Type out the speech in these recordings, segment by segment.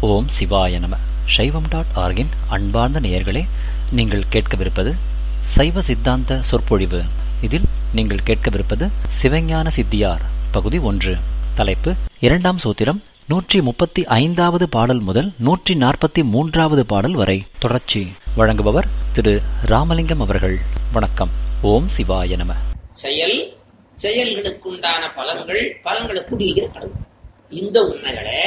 ஓம் சிவாய நம சைவம் டாட் ஆர்கின் அன்பார்ந்த நேயர்களே நீங்கள் கேட்கவிருப்பது சைவ சித்தாந்த சொற்பொழிவு இதில் நீங்கள் கேட்கவிருப்பது சிவஞான சித்தியார் பகுதி ஒன்று தலைப்பு இரண்டாம் சூத்திரம் நூற்றி முப்பத்தி ஐந்தாவது பாடல் முதல் நூற்றி நாற்பத்தி மூன்றாவது பாடல் வரை தொடர்ச்சி வழங்குபவர் திரு ராமலிங்கம் அவர்கள் வணக்கம் ஓம் சிவாய நம செயல் செயல்களுக்குண்டான பலன்கள் பலன்களுக்கு உரிய கடவுள் இந்த உண்மைகளை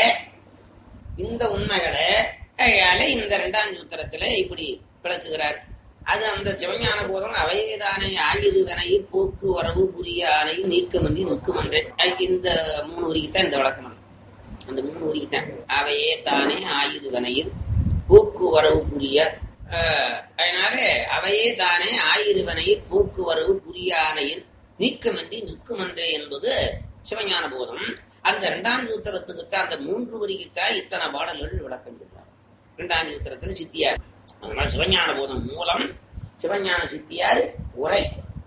இந்த உண்மைகளை கையால இந்த இரண்டாம் சூத்திரத்துல இப்படி விளக்குகிறார் அது அந்த சிவஞான போதம் அவையதானே ஆயுர்வனை போக்கு வரவு புரிய ஆணை நீக்கமன்றி நுக்குமன்றே இந்த மூணு வரிக்கு தான் இந்த விளக்கம் அந்த மூணு வரிக்கு தான் அவையே தானே ஆயுர்வனையில் போக்குவரவு புரிய ஆஹ், அதனால அவையே தானே ஆயுர்வனையில் போக்குவரவு புரிய ஆணையில் நீக்கமின்றி நிற்குமன்றே என்பது சிவஞான போதம் அந்த இரண்டாம் சூத்திரத்துக்குத்தான் அந்த மூன்று வரிக்குத்தான் இத்தனை பாடல்கள் விளக்கம் சொல்றார் இரண்டாம் சூத்திரத்துல சித்தியார் அதனால சிவஞான போதம் மூலம் சிவஞான சித்தியார் உரை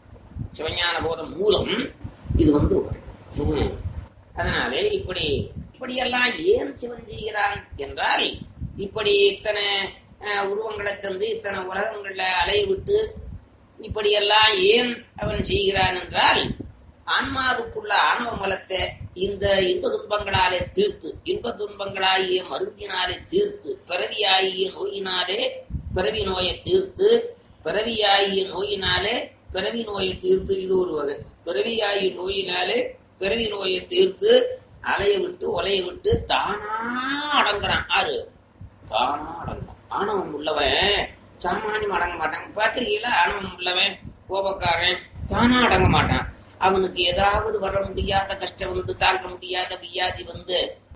சிவஞான போதம் மூலம் இது வந்து உரை. ம். அதனாலே இப்படி இப்படியெல்லாம் ஏன் சிவன் செய்கிறான் என்றால் இப்படி இத்தனை அஹ், உருவங்களை தந்து இத்தனை உலகங்கள்ல அலைய விட்டு இப்படியெல்லாம் ஏன் அவன் செய்கிறான் என்றால் ஆன்மாவுக்குள்ள ஆணவ மலத்தை இந்த இன்ப துன்பங்களாலே தீர்த்து இன்ப துன்பங்களாகிய மருந்தினாலே தீர்த்து பிறவியாகிய நோயினாலே பிறவி நோயை தீர்த்து பிறவியாகிய நோயினாலே பிறவி நோயை தீர்த்து இது ஒரு வகை பிறவியாகிய நோயினாலே பிறவி நோயை தீர்த்து அலைய விட்டு ஒலைய விட்டு தானா அடங்குறான் ஆறு தானா அடங்குறான் ஆணவம் உள்ளவன் சாமானியம் அடங்க மாட்டான் பாத்திருக்கீங்களா ஆணவம் உள்ளவன் கோபக்காரன் தானா அடங்க மாட்டான் அவனுக்கு ஏதாவது வர முடியாத கஷ்டம் வந்து தாங்க முடியாத வியாதி வந்து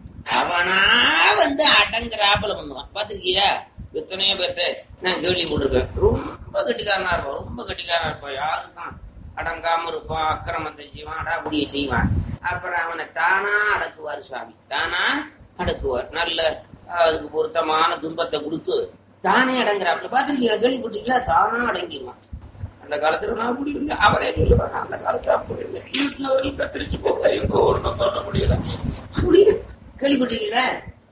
அவனா வந்து அடங்குறாப்புல பண்ணுவான் பாத்திருக்கியா எத்தனையோ பேர்த்த நான் கேள்விப்பட்டிருக்கேன் ரொம்ப கட்டிக்காரனா இருப்பான் ரொம்ப கட்டிக்காரனா இருப்பான் யாருக்கும் அடங்காம இருப்பான் அக்கிரமத்தை செய்வான் அடாபுடிய செய்வான் அப்புறம் அவனை தானா அடக்குவார் சுவாமி தானா அடக்குவார் நல்ல அதுக்கு பொருத்தமான துன்பத்தை கொடுத்து தானே அடங்குறாப்புல பாத்திருக்கீங்களா கேள்விப்பட்டீங்களா தானா அடங்கிடுவான் அந்த காலத்துல நான் அப்படி இருந்தேன் அவரே சொல்லுவார் நான் அந்த காலத்துல அப்படி இருந்தேன் வீட்டினவர்கள் கத்திரிச்சு போக எங்க ஒண்ணும் பண்ண முடியல அப்படின்னு கேள்விப்பட்டீங்களா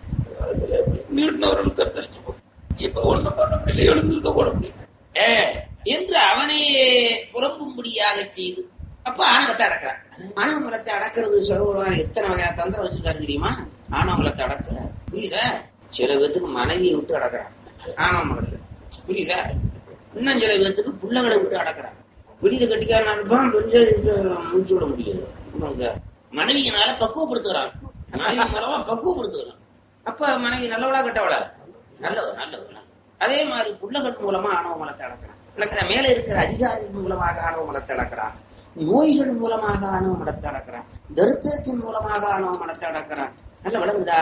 வீட்டினவர்கள் கத்திரிச்சு போக இப்ப ஒண்ணும் பண்ண முடியல எழுந்திருக்க கூட முடியல ஏ என்று அவனே புலம்பும்படியாக செய்து அப்ப ஆணவத்தை அடக்கிறான் ஆணவமலத்தை அடக்கிறது சொல்லுவான் எத்தனை வகையான தந்திரம் வச்சிருக்காரு தெரியுமா ஆணவமலத்தை அடக்க புரியுதா சில பேத்துக்கு மனைவியை விட்டு அடக்குறான் ஆணவமலத்தை புரியுதா இன்னும் சில பேத்துக்கு பிள்ளைகளை விட்டு அடக்குறான் வெளியில கட்டிக்காரன் இருப்பான் பெரிய மூச்சு விட முடியாது உனக்கு மனைவியினால பக்குவப்படுத்துகிறான் மனைவி மூலமா பக்குவப்படுத்துகிறான் அப்ப மனைவி நல்லவளா கெட்டவளா நல்லவ நல்லவ நல்லவ. அதே மாதிரி புள்ளகள் மூலமா ஆணவ மலத்தை அடக்கிறான் அடக்கிற மேல இருக்கிற அதிகாரிகள் மூலமாக ஆணவ மலத்தை அடக்கிறான் நோய்கள் மூலமாக ஆணவ மலத்தை அடக்கிறான் தரித்திரத்தின் மூலமாக ஆணவ மலத்தை அடக்கிறான் நல்ல விளங்குதா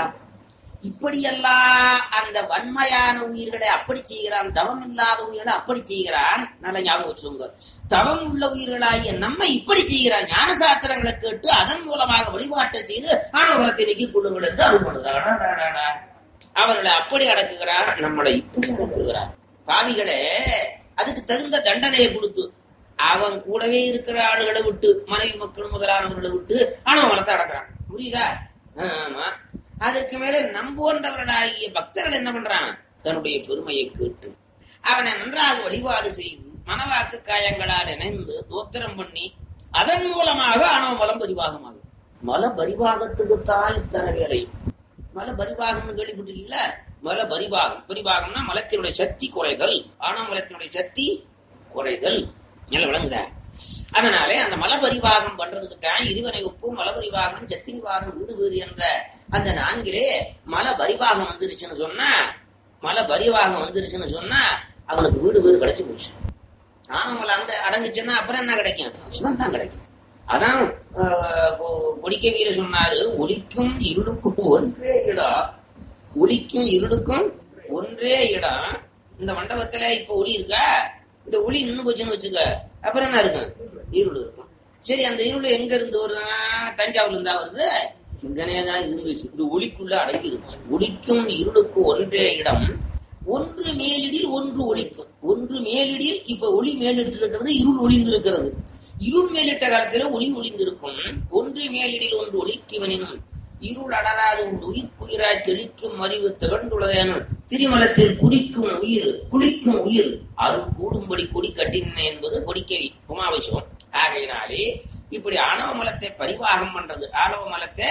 இப்படியெல்லாம் அந்த வன்மையான உயிர்களை அப்படி செய்கிறான் தவம் இல்லாத உயிர்களை அப்படி செய்கிறான் நல்ல ஞாபகம் வச்சுக்கோங்க தவம் உள்ள உயிர்களாகிய நம்மை இப்படி செய்கிறான் ஞான சாஸ்திரங்களை கேட்டு அதன் மூலமாக வழிபாட்டை செய்து ஆணவலத்தை நீக்கிக் கொள்ளுங்கள் என்று அருள் பண்ணுகிறார் அடாடாடாடா. அவர்களை அப்படி அடக்குகிறார் நம்மளை இப்படி அடக்குகிறார் பாவிகளே அதுக்கு தகுந்த தண்டனையை கொடுத்து அவன் கூடவே இருக்கிற ஆளுகளை விட்டு மனைவி மக்கள் முதலானவர்களை விட்டு ஆணவ மலத்தை அடக்குறான் புரியுதா ஆமா அதற்கு மேல நம்போன்றவர்களாகிய பக்தர்கள் என்ன பண்றான் தன்னுடைய பெருமையை கேட்டு அவனை நன்றாக வழிபாடு செய்து மனவாக்கு காயங்களால் இணைந்து தோத்திரம் பண்ணி அதன் மூலமாக ஆணவ மலம் பரிவாகமாகும் மல பரிவாகத்துக்கு தான் இத்தனை வேலை மல பரிவாகம்னு கேள்விப்பட்டிருக்கீங்களா மல பரிவாகம் பரிவாகம்னா மலத்தினுடைய சக்தி குறைதல் ஆணவ மலத்தினுடைய சக்தி குறைதல் நல்ல விளங்குதா அதனாலே அந்த மலபரிவாகம் பண்றதுக்கு தான் இருவனை ஒப்பு மலபரிவாகம் சத்திரிவாகம் வீடு வீடு என்ற அந்த நான்கிலே மலபரிவாகம் வந்துருச்சுன்னு சொன்னா மலபரிவாகம் வந்துருச்சுன்னு சொன்னா அவனுக்கு வீடு வீடு கிடைச்சு போச்சு ஆனமலை அங்க அடங்குச்சுன்னா அப்புறம் என்ன கிடைக்கும் சிவன் தான் கிடைக்கும் அதான் ஆஹ், கொ- கொடிக்க வீர சொன்னாரு ஒளிக்கும் இருளுக்கும் ஒன்றே இடம் ஒளிக்கும் இருளுக்கும் ஒன்றே இடம் இந்த மண்டபத்துல இப்ப ஒளி இருக்கா இந்த ஒளி நின்னு போச்சுன்னு வச்சுக்க அப்புறம் என்ன இருக்கும் இருள் இருக்கும் சரி அந்த இருள் எங்க இருந்து வருது தஞ்சாவூர்ல இருந்தா வருது இங்கனே தான் இருந்துச்சு இந்த ஒளிக்குள்ள அடங்கி இருந்துச்சு ஒளிக்கும் இருளுக்கும் ஒன்றே இடம் ஒன்று மேலிடில் ஒன்று ஒளிக்கும் ஒன்று மேலிடில் இப்ப ஒளி மேலிட்டு இருக்கிறது இருள் ஒளிந்து இருக்கிறது இருள் மேலிட்ட காலத்துல ஒளி ஒளிந்திருக்கும் ஒன்று மேலிடில் ஒன்று ஒளிக்குவனினும் இருள் அடராது உண்டு உயிர்க்குயிராய் தெளிக்கும் அறிவு திகழ்ந்துள்ளதேனு திரிமலத்தில் குறிக்கும் உயிர் குளிக்கும் உயிர் அருள் கூடும்படி கொடி கட்டின என்பது கொடிக்கவி உமாவிஷம் ஆகையினாலே இப்படி ஆணவ மலத்தை பரிவாகம் பண்றது ஆணவ மலத்தை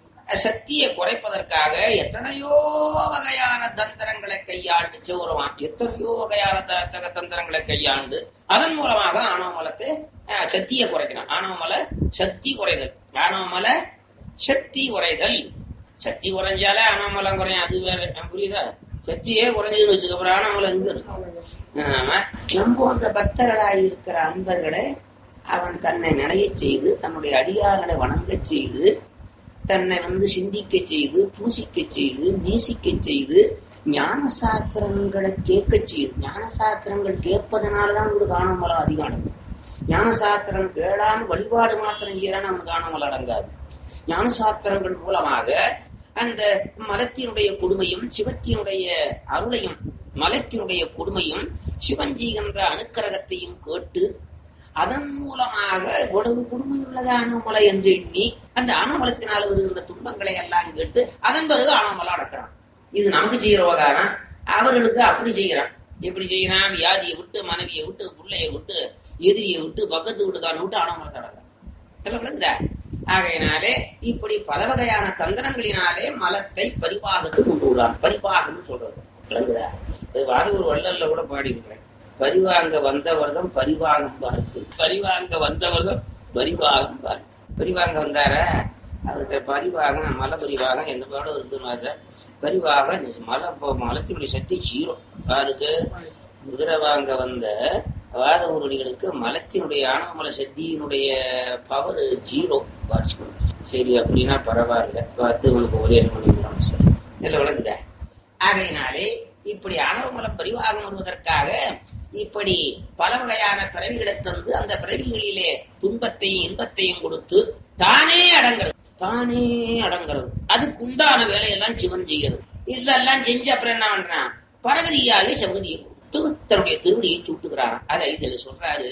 சக்தியை குறைப்பதற்காக எத்தனையோ வகையான தந்திரங்களை கையாண்டு சிவருவான் எத்தனையோ வகையான த- தக தந்திரங்களை கையாண்டு அதன் மூலமாக ஆணவ மலத்தை அஹ், சக்தியை குறைக்கணும் ஆணவ மல சக்தி குறைதல் ஆணவ மல சக்தி குறைதல் சக்தி குறைஞ்சாலே ஆணவ மலம் குறையும் அது வேற அஹ், புரியுதா சக்தியே குறைஞ்சதுன்னு வச்சுக்க அப்புறம் ஆணவ மலம் எங்க இருக்கு ஆமா. நம் போன்ற பக்தர்களாய் இருக்கிற அன்பர்களை அவன் தன்னை நினையச் செய்து தன்னுடைய அடியார்களை வணங்கச் செய்து தன்னை வந்து சிந்திக்க செய்து பூசிக்க செய்து நேசிக்க செய்து ஞான சாஸ்திரங்களை கேட்க செய்து ஞான சாஸ்திரங்கள் கேட்பதனாலதான் உங்களுக்கு காணாமலம் அதிகம் அடங்கும் ஞான சாஸ்திரம் கேளாம வழிபாடு மாத்திரம் செய்யறான்னு அவன் காணாமல் அடங்காது ஞான சாஸ்திரங்கள் மூலமாக அந்த மலத்தினுடைய கொடுமையும் சிவத்தினுடைய அருளையும் மலத்தினுடைய கொடுமையும் சிவஞ்சி என்ற அணுக்கரகத்தையும் கேட்டு அதன் மூலமாக உடவு கொடுமை உள்ளதான மலை என்று எண்ணி அந்த அணமலத்தினால் வருகின்ற துன்பங்களை எல்லாம் கேட்டு அதன் பிறகு அணமலம் அடக்கிறான் இது நமக்கு செய்யற உபகாரம் அவர்களுக்கு அப்படி செய்யறான் எப்படி செய்யறான் வியாதியை விட்டு மனைவியை விட்டு பிள்ளையை விட்டு எதிரியை விட்டு பக்கத்து வீட்டுக்காரன் விட்டு அணமலத்தை அடக்கிறான் எல்லாம் விளங்குதா ஆகையினாலே இப்படி பல வகையான தந்திரங்களினாலே மலத்தை பரிபாகத்துக்கு கொண்டு விடுறான் பரிபாகம்னு சொல்றது விளங்குதா இது வாரூர் வள்ளல்ல கூட பாடி இருக்கிறேன் பரிவாங்க வந்தவர்தம் பரிவாகம் பார்த்து பரிவாங்க வந்தவர்தம் பரிவாகம் பார்த்து பரிவாங்க வந்தாரா அவர்கிட்ட பரிவாகம் மலை பரிவாகம் எந்த பாடம் இருக்குன்னு பரிவாகம் மலை மலத்தினுடைய சக்தி ஜீரோ யாருக்கு குதிரை வாங்க வந்த வாத ஊரடிகளுக்கு மலத்தினுடைய ஆணவமல சக்தியினுடைய பவர் ஜீரோ வாட்சிக்கணும் சரி அப்படின்னா பரவாயில்ல பார்த்து உனக்கு உபதேசம் பண்ணிக்கிறோம் சார் இல்லை விளங்குதா ஆகையினாலே இப்படி ஆணவமலம் பரிவாகம் வருவதற்காக இப்படி பல வகையான பிறவிகளை தந்து அந்த பிறவிகளிலே துன்பத்தையும் இன்பத்தையும் கொடுத்து தானே அடங்கிறது தானே அடங்கிறது அதுக்கு உண்டான வேலையெல்லாம் சிவன் செய்கிறது இதெல்லாம் செஞ்சு அப்புறம் என்ன பண்றான் பரகதியாக செவகதியை கொடுத்து தன்னுடைய திருவடியை சூட்டுகிறான் அதை இதுல சொல்றாரு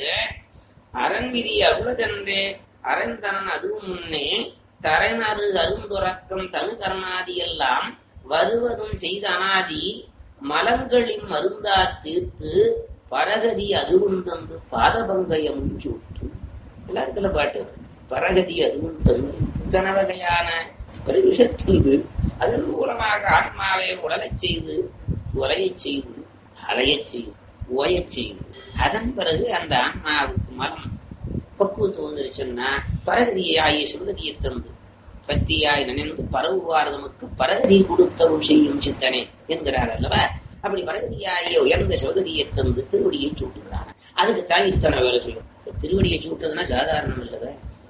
அரண்விதி அருளதென்றே அரண்தனன் அதுவும் முன்னே தரனரு அருந்துறக்கம் தனு கர்ணாதி எல்லாம் வருவதும் செய்த அனாதி மலங்களின் மருந்தார் தீர்த்து பரகதி அதுவும் தந்து பாதபங்கயமும் சூட்டும் எல்லாருக்குள்ள பாட்டு பரகதி அதுவும் தந்து இத்தனை வகையான பரிவிஷத்தந்து அதன் மூலமாக ஆன்மாவை உடலச் செய்து உரையச் செய்து அலையச் செய்து ஓயச் செய்து அதன் பிறகு அந்த ஆன்மாவுக்கு மலம் பக்குவத்து வந்துருச்சுன்னா பரகதியை ஆகிய சுகதியை தந்து பக்தியாய் நினைந்து பரவுவார் நமக்கு பரகதி கொடுத்தரும் செய்யும் சித்தனே என்கிறார் அல்லவா அப்படி பரகதியாகிய உயர்ந்த சிவகதியை தந்து திருவடியை சூட்டுகிறார் அதுக்கு தான் இத்தனை வேலை செய்யும் திருவடியை சூட்டுறதுன்னா சாதாரணம் இல்லவ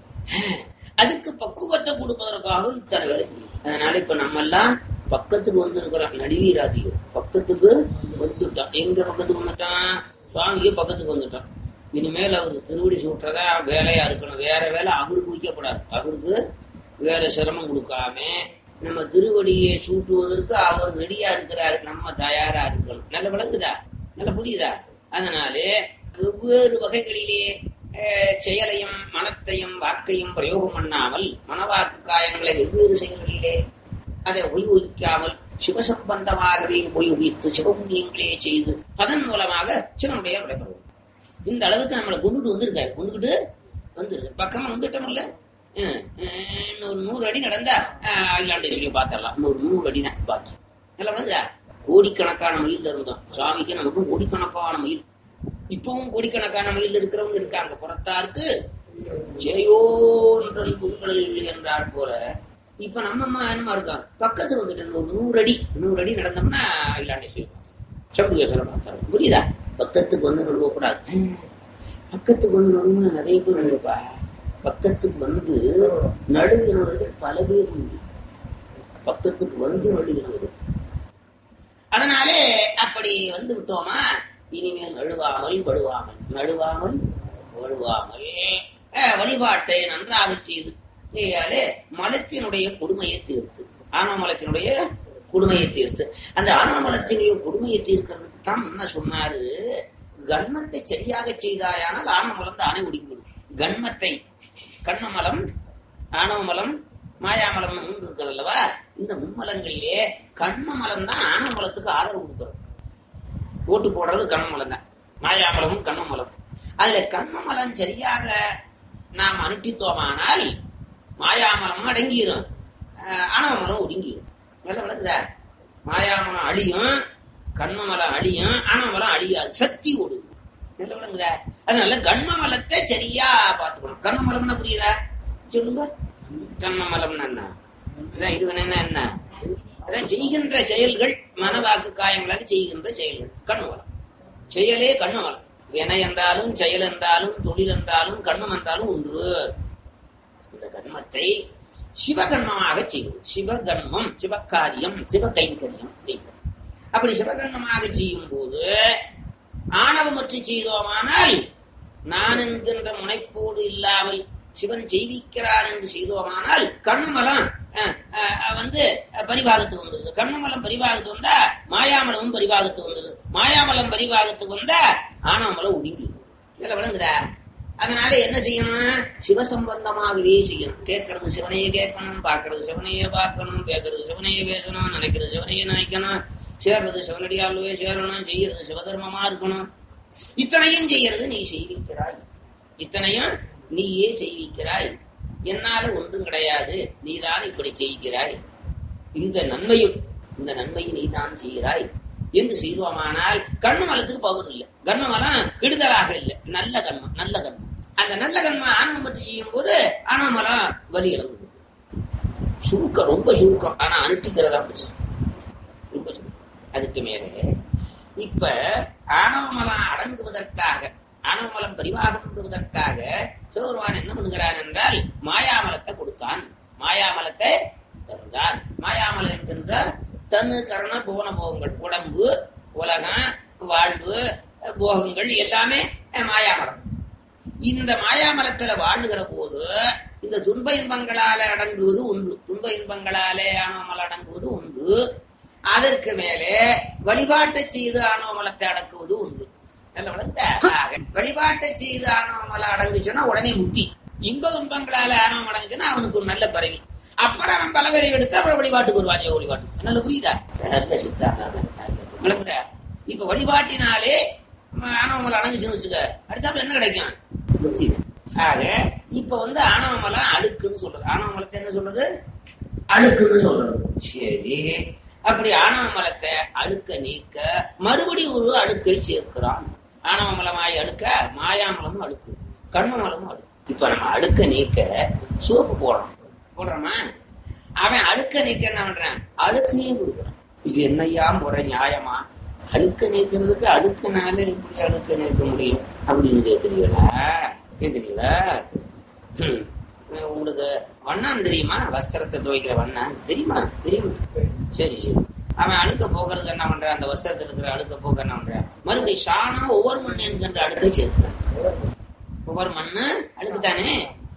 அதுக்கு பக்குவத்தை கொடுப்பதற்காக இத்தனை வேலை செய்யும். அதனால இப்ப நம்ம எல்லாம் பக்கத்துக்கு வந்திருக்கிறோம் நடுவீராதியோ பக்கத்துக்கு வந்துட்டான் எங்க பக்கத்துக்கு வந்துட்டான் சுவாமிக்கு பக்கத்துக்கு வந்துட்டான் இனிமேல் அவருக்கு திருவடி சூட்டுறதா வேலையா இருக்கணும் வேற வேலை அவருக்கு வைக்கப்படாது அவருக்கு வேற சிரமம் கொடுக்காம நம்ம திருவடியை சூட்டுவதற்கு அவர் ரெடியா இருக்கிறாரு நம்ம தயாரா இருக்கணும் நல்ல விளங்குதா நல்ல புரியுதா அதனாலே வெவ்வேறு வகைகளிலே அஹ், செயலையும் மனத்தையும் வாக்கையும் பிரயோகம் பண்ணாமல் மனவாக்கு காயங்களை வெவ்வேறு செயல்களிலே அதை உபயோகிக்காமல் சிவசம்பந்தமாகவே உபயோகித்து சிவபுண்ணியங்களே செய்து அதன் மூலமாக சிவனுடைய விடைபெறுவோம் இந்த அளவுக்கு நம்மளை கொண்டுட்டு வந்திருக்காரு கொண்டுகிட்டு வந்துருக்கு பக்கமா வந்துட்டோம்ல ஹம், ஹம், இன்னொரு நூறு அடி நடந்தா ஆஹ், அகிலாண்டேஸ்வரியை பார்த்தரலாம் இன்னொரு நூறு அடி தான் பாக்கி நல்லா விளங்குதா கோடிக்கணக்கான மைல் இருந்தோம் சுவாமிக்கு நமக்கு கோடிக்கணக்கான மைல் இப்பவும் கோடிக்கணக்கான மைல் இருக்கிறவங்க இருக்காங்க புறத்தாருக்கு ஜெயோன்றன் புண்களில் என்றார் போல இப்ப நம்ம அம்மா என்னமா இருக்காங்க பக்கத்து வந்துட்டு ஒரு நூறு அடி நூறு அடி நடந்தோம்னா அகிலாண்டேஸ்வரி சம்புகேஸ்வரர் பார்த்தாரு புரியுதா பக்கத்துக்கு வந்து நடுவக்கூடாது பக்கத்துக்கு வந்து நடுவுன்னு நிறைய பேர் நடுப்பா பக்கத்துக்கு வந்து நடுவினவர்கள் பல பேர் உண்டு பக்கத்துக்கு வந்து நடுவினவர்கள் அதனாலே அப்படி வந்து விட்டோமா இனிமேல் நழுவாமல் வழுவாமல் நழுவாமல் வழுவாமல் அஹ், வழிபாட்டை நன்றாக செய்து செய்யாலே மலத்தினுடைய கொடுமையை தீர்த்து ஆனமலத்தினுடைய கொடுமையை தீர்த்து அந்த ஆனமலத்தினுடைய கொடுமையை தீர்க்கிறதுக்கு தான் என்ன சொன்னாரு கண்மத்தை சரியாக செய்தாயானால் ஆனமலம் தானே ஒடுங்கிவிடும் கண்மத்தை கண்ணமலம் ஆணவமலம் மாயாமலம் மூன்று இருக்கிறது அல்லவா இந்த மும்மலங்களிலே கண்மமலம் தான் ஆனமலத்துக்கு ஆதரவு கொடுக்கிறது ஓட்டு போடுறது கண்மமலம் தான் மாயாமலமும் கண்மமலம் அதுல கண்மமலம் சரியாக நாம் அனுஷ்டித்தோமானால் மாயாமலமும் அடங்கிடும் அஹ் ஆணவமலம் ஒடுங்கிடும் நல்ல விளக்குதா மாயாமலம் அழியும் கண்மமலம் அழியும் ஆணவமலம் அழியாது சக்தி ஓடும் நல்ல விளங்குதா அதனால கண்மமலத்தை சரியா பார்த்துக்கணும் கண்மமலம்னா புரியுதா சொல்லுங்க கண்மமலம்னா என்ன இதான் இருவனா என்ன அதான் செய்கின்ற செயல்கள் மனவாக்கு காயங்களாக செய்கின்ற செயல்கள் கண்மமலம் செயலே கண்மமலம் வினை என்றாலும் செயல் என்றாலும் தொழில் என்றாலும் கண்மம் என்றாலும் ஒன்று இந்த கண்மத்தை சிவகண்மமாக செய்வது சிவகண்மம் சிவகாரியம் சிவகைங்கரியம் செய்வது அப்படி சிவகண்மமாக செய்யும் போது ஆணவமற்று செய்தோமானால் நான் என்கின்ற முனைப்போடு இல்லாமல் சிவன் செய்விக்கிறான் என்று செய்தோமானால் கண்ணுமலம் அஹ், அஹ், வந்து அஹ், பரிபாகத்துக்கு வந்துருது கண்ணுமலம் பரிபாகத்து வந்தா மாயாமலமும் பரிபாகத்துக்கு வந்துருது மாயாமலம் பரிபாகத்துக்கு வந்தா ஆணவமலம் ஒடுங்கி இதுல விளங்குதா அதனால என்ன செய்யணும் சிவசம்பந்தமாகவே செய்யணும் கேட்கறது சிவனையே கேட்கணும் பார்க்கறது சிவனையே பார்க்கணும் பேசுறது சிவனையே பேசணும் நினைக்கிறது சிவனையே நினைக்கணும் சேர்றது சிவனடியாலுவே சேரணும் செய்யறது சிவதர்மமா இருக்கணும் இத்தனையும் செய்யறது நீ செய்விக்கிறாய் இத்தனையும் நீயே செய்விக்கிறாய் என்னால ஒன்றும் கிடையாது நீதான் இப்படி செய்கிறாய் இந்த நன்மையும் இந்த நன்மையை நீதான் செய்கிறாய் என்று செய்வோமானால் கண்மமலத்துக்கு பவர் இல்லை கண்மமலம் கெடுதலாக இல்லை நல்ல கண்மம் நல்ல கண்மம் அந்த நல்ல கண்மம் ஆணவமத்தை செய்யும் போது ஆணவமலம் வலி இழந்து சுருக்கம் ரொம்ப சுருக்கம் ஆனா அனுட்டிக்கிறதா பெருசு ரொம்ப சுருக்கம் அதுக்கு மேலே இப்ப ஆணவமலம் அடங்குவதற்காக ஆணவமலம் பரிவாகம் பண்ணுவதற்காக சிவபெருமான் என்ன பண்ணுகிறான் என்றால் மாயாமலத்தை கொடுத்தான் மாயாமலத்தை தந்தார் மாயாமலம் என்கின்ற தன்னு கரண புவன போகங்கள் உடம்பு உலகம் வாழ்வு போகங்கள் எல்லாமே மாயாமலம் இந்த மாயாமலத்துல வாழுகிற போது இந்த துன்ப இன்பங்களால அடங்குவது ஒன்று துன்ப இன்பங்களாலே ஆணவமல் அடங்குவது ஒன்று அதற்கு மேலே வழிபாட்டை செய்து ஆணவமலத்தை அடக்குவது ஒன்று நல்ல விளங்குதா? ஆக, வழிபாட்டை செய்து ஆணவமலம் அடங்குச்சுன்னா உடனே முக்தி இன்ப துன்பங்களால ஆணவம் அடங்குச்சுன்னா அவனுக்கு ஒரு நல்ல பறவை அப்புறம் அவன் பல பேரை எடுத்து அப்புறம் வழிபாட்டுக்கு வருவான் ஜெய வழிபாட்டு நல்ல புரியுதா நல்ல சித்தாந்தம் விளங்குதா இப்ப வழிபாட்டினாலே ஆணவமலம் அடங்குச்சுன்னு வச்சுக்க அடுத்தாப்புல என்ன கிடைக்கும் முக்தி ஆக இப்ப வந்து ஆணவமலம் அழுக்குன்னு சொல்றது ஆணவமலத்தை என்ன சொல்றது அழுக்குன்னு சொல்றது சரி அப்படி ஆணவ மலத்தை அழுக்க நீக்க மறுபடி ஒரு அழுக்கை சேர்க்கிறான் ஆணவ மலமாய் அழுக்க மாயாமலமும் அழுக்கு கண்மமலமும் அழுக்கு இப்ப நம்ம அழுக்க நீக்க சோப்பு போடுறோம் போடுறோமா அவன் அழுக்க நீக்க என்ன பண்றான் அழுக்கையே கொடுக்குறான் இது என்னையா முறை நியாயமா அழுக்க நீக்கிறதுக்கு அழுக்குனால எப்படி அழுக்க நீக்க முடியும் அப்படின்னு கேக்குறீங்களா கேக்குறீங்களா ஹம். உங்களுக்கு வண்ணான் தெரியுமா வஸ்திரத்தை துவைக்கிற வண்ணான் தெரியுமா தெரியும் சரி சரி அவன் அழுக்க போக்குறதுக்கு என்ன பண்றான் அந்த வஸ்திரத்தில் இருக்கிற அழுக்க போக்க என்ன பண்றான் மறுபடியும் ஷானா ஒவ்வொரு மண் என்கின்ற அழுக்கை சேர்த்துறான் ஒவ்வொரு மண்ணு அழுக்குத்தானே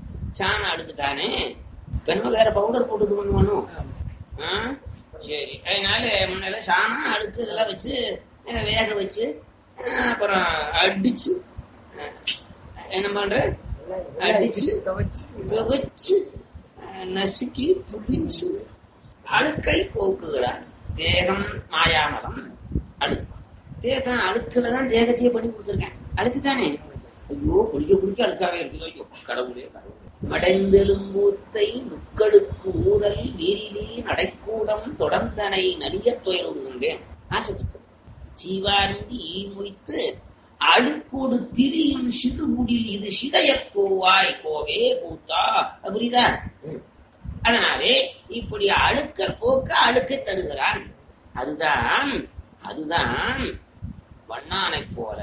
சாண அழுக்குத்தானே பெண்மை வேற பவுடர் போட்டு இது பண்ணுவானோ ஆ? சரி அதனால முன்னால சாணம் அழுக்கு இதெல்லாம் வச்சு அஹ், வேக வச்சு அஹ், அப்புறம் அடிச்சு அஹ், என்ன பண்ற அடிச்சு துவைச்சு அஹ், நசுக்கி புளிச்சு அழுக்கை போக்குகிறார் தேகம் மாயாமலம் அழுக்கு தேகம் அழுக்குலதான் தேகத்தையே பண்ணி கொடுத்துருக்கேன் அழுக்கு தானே ஐயோ குளிக்க குளிக்க அழுக்காவே இருக்குது ஐயோ கடவுளே கடவுளே மடைந்தெலும்பூத்தை முக்கடுக்கு ஊரல் வீரிலி நடைக்கூடம் தொடர்ந்தனை நலியத் துயருகின்றேன் ஆசைப்பட்டு சீவார்ந்தி ஈ மொய்த்து அழுக்கோடு திரியும் சிறுகுடில் இது சிதைய கோவாய் கோவே கூத்தா புரியுதா ம். அதனாலே இப்படி அழுக்க போக்க அழுக்க தருகிறான் அதுதான் அதுதான் வண்ணானை போல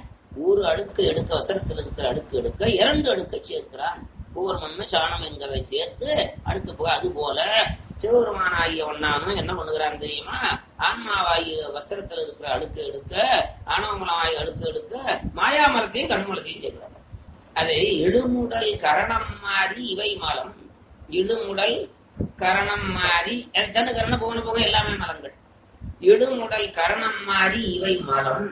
ஒரு அழுக்கு எடுக்க வசரத்தில் இருக்கிற அடுக்கு எடுக்க இரண்டு அடுக்க சேர்க்கிறான் ஒவ்வொரு மண்ணு சாணம் என்கிறதை சேர்த்து அடுக்கு போக அது போல சிவபெருமானாகிய வண்ணானும் என்ன பண்ணுகிறான் தெரியுமா ஆன்மாவாகிய வஸ்திரத்தில் இருக்கிற அடுக்கு எடுக்க ஆணவமலமாகிய அடுக்கு எடுக்க மாயாமரத்தையும் கண்மலத்தையும் சேர்க்கிறான் அதை இடுமுடல் கரணம் மாறி இவை மலம் இடுமுடல் கரணம் மாறி தனு கரணம் போகணும் போக எல்லாமே மலங்கள் இடுமுடல் கரணம் மாறி இவை மலம்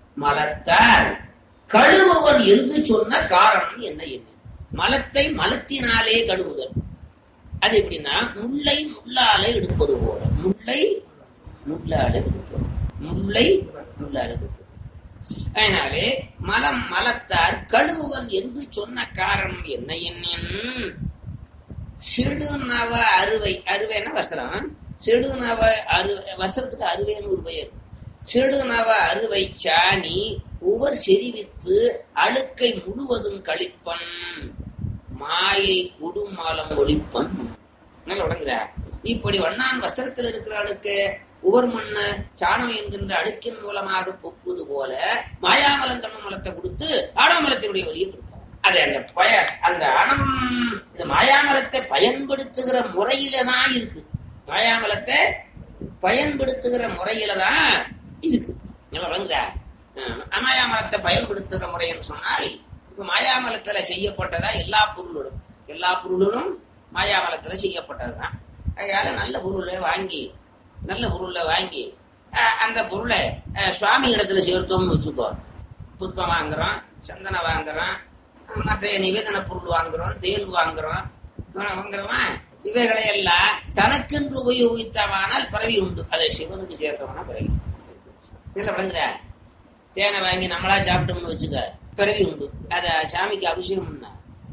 மலத்தால் கழுவுவன் என்று சொன்ன காரணம் என்ன என்ன மலத்தை மலத்தினாலே கழுவுதல் அது எப்படின்னா முல்லை முள்ளால எடுப்பது போல முல்லை முள்ளால எடுப்பது முல்லை முள்ளால எடுப்பது அதனாலே மலம் மலத்தார் கழுவுவன் என்று சொன்ன காரணம் என்ன என்னன் சிடுநவ அறுவை அறுவைன்னா வஸ்திரம் சிடுநவ அரு வஸ்திரத்துக்கு அறுவைன்னு ஒரு பெயர் சிடுநவ அறுவை சாணி உவர் செறிவித்து அழுக்கை முழுவதும் கழிப்பன் மாயை குடுமாலம் ஒழிப்பன் நல்லா விளங்குதா இப்படி வண்ணான் வஸ்திரத்தில் இருக்கிற ஆளுக்கு உவர் மண்ண சாணம் என்கின்ற அழுக்கின் மூலமாக பொப்புவது போல மாயாமலம் கண்ண மலத்தை கொடுத்து ஆடாமலத்தினுடைய வழியை கொடுத்தார் அது அந்த பய அந்த அணம் இந்த மாயாமலத்தை பயன்படுத்துகிற முறையில தான் இருக்கு மாயாமலத்தை பயன்படுத்துகிற முறையில தான் இருக்கு நல்லா விளங்குதா அஹ் மாயாமலத்தை பயன்படுத்துகிற முறைன்னு சொன்னால் இப்ப மாயாமலத்துல செய்யப்பட்டதா எல்லா பொருளும் எல்லா பொருளும் மாயாமலத்துல செய்யப்பட்டதுதான் அதனால நல்ல பொருளை வாங்கி நல்ல பொருளை வாங்கி அஹ், அந்த பொருளை அஹ், சுவாமி இடத்துல சேர்த்தோம்னு வச்சுக்கோ புஷ்பம் வாங்குறோம் சந்தனம் வாங்குறோம் அஹ், மற்ற நிவேதன பொருள் வாங்குறோம் தேல் வாங்குறோம் அஹ், வாங்குறோமா இவைகளை எல்லாம் தனக்கென்று உபயோகித்தவானால் பரவி உண்டு அதை சிவனுக்கு சேர்த்தவனா பரவி இதுல விளங்குற தேனை வாங்கி நம்மளா சாப்பிட்டோம்னு வச்சுக்க பிறவி உண்டு அத சாமிக்கு அபிஷேகம் பண்ணா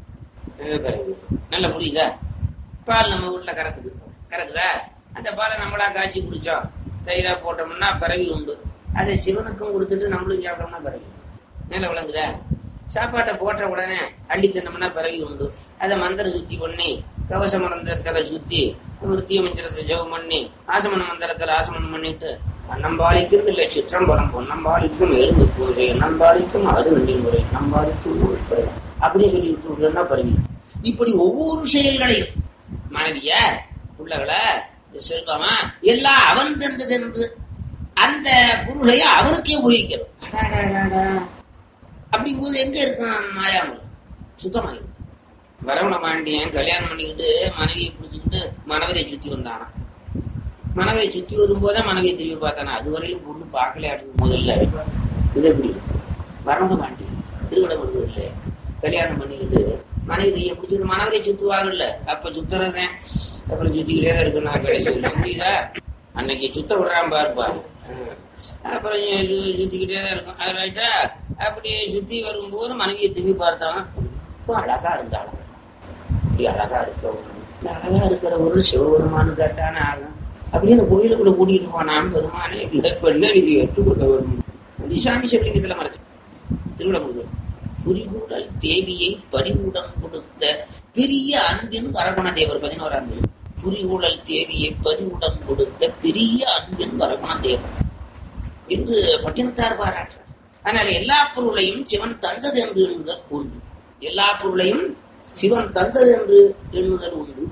அஹ் பிறவி. நல்ல புரியுதா பால் நம்ம வீட்டுல கறக்குது கறக்குதா அந்த பாலை நம்மளா காய்ச்சி குடிச்சோம் தயிரா போட்டோம்னா பிறவி உண்டு அதை சிவனுக்கும் கொடுத்துட்டு நம்மளும் சாப்பிட்டோம்னா பிறவி நல்ல விளங்குதா சாப்பாட்டை போட்ட உடனே அள்ளி தின்னோம்னா பிறவி உண்டு அதை மந்திர சுத்தி பண்ணி கவச மந்திரத்துல சுத்தி விருத்திய மந்திரத்தை ஜெபம் பண்ணி ஆசமன மந்திரத்துல ஆசமனம் பண்ணிட்டு அன்னம்பாலிக்கும் இல்லை சிற்றம்பலம் பொன்னம்பாலிக்கும் எறும்பு பூஜை எண்ணம்பாலிக்கும் அருவண்டி முறை நம்பாலிக்கும் நூல் பிறவி. அப்படின்னு சொல்லி விட்டுனா பரவி இப்படி ஒவ்வொரு செயல்களையும் மனைவிய பிள்ளைகளை செல்வமா எல்லாம் அவன் தந்ததென்று அந்த பொருளைய அவனுக்கே உபயோகிக்கிறது அடாடாடாடா. அப்படிங்கும்போது எங்க இருக்கான் மாயாமல் சுத்தமாயிருக்கு வரவண பாண்டியன் கல்யாணம் பண்ணிக்கிட்டு மனைவியை பிடிச்சிக்கிட்டு மனைவியை சுத்தி வந்தானா மனைவியை சுத்தி வரும்போதே மனைவியை திரும்பி பார்த்தானா அது வரையிலும் பொண்ணு பார்க்கல அடுக்கும் முதல்ல இது எப்படி வரவண பாண்டியன் திருவிடமருவூர்ல கல்யாணம் பண்ணிக்கிட்டு மனைவி கையை பிடிச்சிட்டு மனைவியை சுத்துவாங்கல்ல அப்ப சுத்துறதேன் அப்புறம் சுத்திக்கிட்டே தான் இருக்கு நான் கடைசியில் புரியுதா அன்னைக்கு சுத்த விடுறான் பாருப்பா ஹம். அப்புறம் சு- சுத்திக்கிட்டே தான் இருக்கும் அது ரைட்டா அப்படி சுத்தி வரும்போது மனைவியை திரும்பி பார்த்தான் ரொம்ப அழகா இருந்தாலும் இப்படி அழகா இருக்க இந்த அழகா இருக்கிற ஒரு சிவபெருமானு கேட்டானே ஆகும் அப்படின்னு கோயிலுக்குள்ள கூட்டிட்டு போனான் பெருமானே இல்லை பெண்ணை நீங்க ஏற்றுக்கொள்ள வேண்டும் அப்படி சாமி சிவலிங்கத்துல மறைச்சு திருவிழமுருகன் புரிகூடல் தேவியை பறிவுடன் கொடுத்த பெரிய அன்பின் வரகுண தேவர் பதினோராம் தேதி புரிகூடல் தேவியை பறிவுடன் கொடுத்த பெரிய அன்பின் வரகுண தேவர் என்று பட்டினத்தார் பாராட்டுறார் அதனால எல்லா பொருளையும் சிவன் தந்தது என்று எண்ணுதல் உண்டு எல்லா பொருளையும் சிவன் தந்தது என்று எண்ணுதல் உண்டு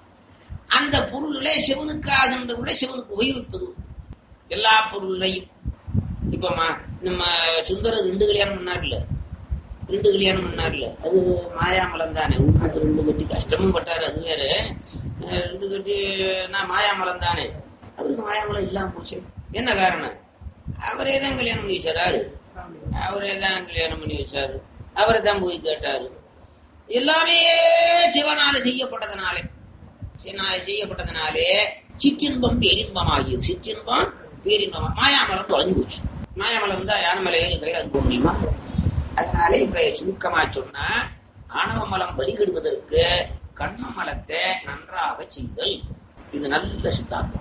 அந்த பொருள்களே சிவனுக்காகின்ற பொருளை சிவனுக்கு உபயோகிப்பது உண்டு. எல்லா பொருளையும் இப்ப மா- நம்ம சுந்தரர் ரெண்டு கல்யாணம் பண்ணார்ல ரெண்டு கல்யாணம் பண்ணார்ல அது மாயாமலம் தானே உண்மைக்கு ரெண்டு கட்டி கஷ்டமும் பட்டாரு அது வேற அஹ் ரெண்டு கட்டி நான் மாயாமலம் தானே அவருக்கு மாயாமலம் இல்லாம போச்சு என்ன காரணம் அவரே தான் கல்யாணம் பண்ணி வச்சாரு அவரே தான் கல்யாணம் பண்ணி வச்சாரு அவரை தான் போய் கேட்டாரு எல்லாமே சிவனால செய்யப்பட்டதனாலே சிவனால செய்யப்பட்டதனாலே சிற்றின்பம் பேரின்பம் ஆகியது சிற்றின்பம் பேரின்பம் மாயாமலம் தொலைஞ்சு போச்சு மாயாமலம் இருந்தா யானை மேல ஏறி கையில போக முடியுமா அதனால இப்ப சுருக்கமா சொன்னா ஆணவ மலம் பலிகெடுவதற்கு கண்ம மலத்தை நன்றாக செய்தல் இது நல்ல சித்தாந்தம்